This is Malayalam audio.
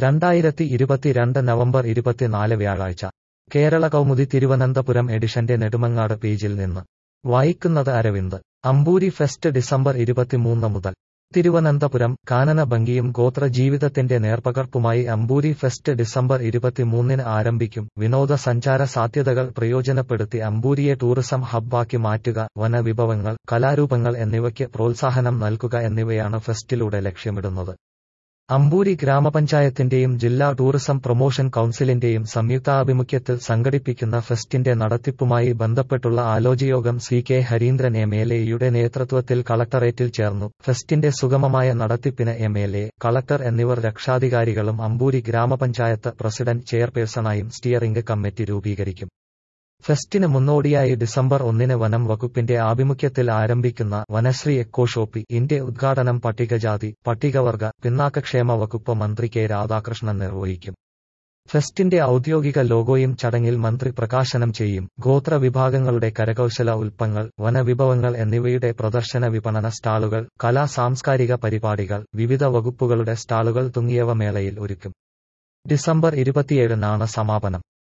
രണ്ടായിരത്തി ഇരുപത്തിരണ്ട് നവംബർ ഇരുപത്തിനാല് വ്യാഴാഴ്ച കേരള കൗമുദി തിരുവനന്തപുരം എഡിഷന്റെ നെടുമങ്ങാട് പേജിൽ നിന്ന് വായിക്കുന്നത് അരവിന്ദ് അമ്പൂരി ഫെസ്റ്റ് ഡിസംബർ ഇരുപത്തിമൂന്ന് മുതൽ തിരുവനന്തപുരം കാനന ഭംഗിയും ഗോത്ര ജീവിതത്തിന്റെ നേർപ്പകർപ്പുമായി അമ്പൂരി ഫെസ്റ്റ് ഡിസംബർ ഇരുപത്തിമൂന്നിന് ആരംഭിക്കും വിനോദസഞ്ചാര സാധ്യതകൾ പ്രയോജനപ്പെടുത്തി അമ്പൂരിയെ ടൂറിസം ഹബ്ബാക്കി മാറ്റുക വനവിഭവങ്ങൾ കലാരൂപങ്ങൾ എന്നിവയ്ക്ക് പ്രോത്സാഹനം നൽകുക എന്നിവയാണ് ഫെസ്റ്റിലൂടെ ലക്ഷ്യമിടുന്നത് അമ്പൂരി ഗ്രാമപഞ്ചായത്തിന്റെയും ജില്ലാ ടൂറിസം പ്രൊമോഷൻ കൌൺസിലിന്റെയും സംയുക്താഭിമുഖ്യത്തിൽ സംഘടിപ്പിക്കുന്ന ഫെസ്റ്റിന്റെ നടത്തിപ്പുമായി ബന്ധപ്പെട്ടുള്ള ആലോചയോഗം C K Hareendran M L എയുടെ നേതൃത്വത്തിൽ കളക്ടറേറ്റിൽ ചേർന്നു ഫെസ്റ്റിന്റെ സുഗമമായ നടത്തിപ്പിന് എം എൽ എ കളക്ടർ എന്നിവർ രക്ഷാധികാരികളും അമ്പൂരി ഗ്രാമപഞ്ചായത്ത് പ്രസിഡന്റ് ചെയർപേഴ്സണായും സ്റ്റിയറിംഗ് കമ്മിറ്റി രൂപീകരിക്കും ഫെസ്റ്റിന് മുന്നോടിയായി ഡിസംബർ ഒന്നിന് വനം വകുപ്പിന്റെ ആഭിമുഖ്യത്തിൽ ആരംഭിക്കുന്ന വനശ്രീ എക്കോ ഷോപ്പി ഇന്റെ ഉദ്ഘാടനം പട്ടികജാതി പട്ടികവർഗ പിന്നാക്കക്ഷേമ വകുപ്പ് മന്ത്രി കെ രാധാകൃഷ്ണൻ നിർവഹിക്കും ഫെസ്റ്റിന്റെ ഔദ്യോഗിക ലോഗോയും ചടങ്ങിൽ മന്ത്രി പ്രകാശനം ചെയ്യും ഗോത്ര വിഭാഗങ്ങളുടെ കരകൗശല ഉൽപ്പങ്ങൾ വനവിഭവങ്ങൾ എന്നിവയുടെ പ്രദർശന വിപണന സ്റ്റാളുകൾ കലാ സാംസ്കാരിക പരിപാടികൾ വിവിധ വകുപ്പുകളുടെ സ്റ്റാളുകൾ തുടങ്ങിയവ മേളയിൽ ഒരുക്കും ഡിസംബർ ഇരുപത്തിയേഴിനാണ് സമാപനം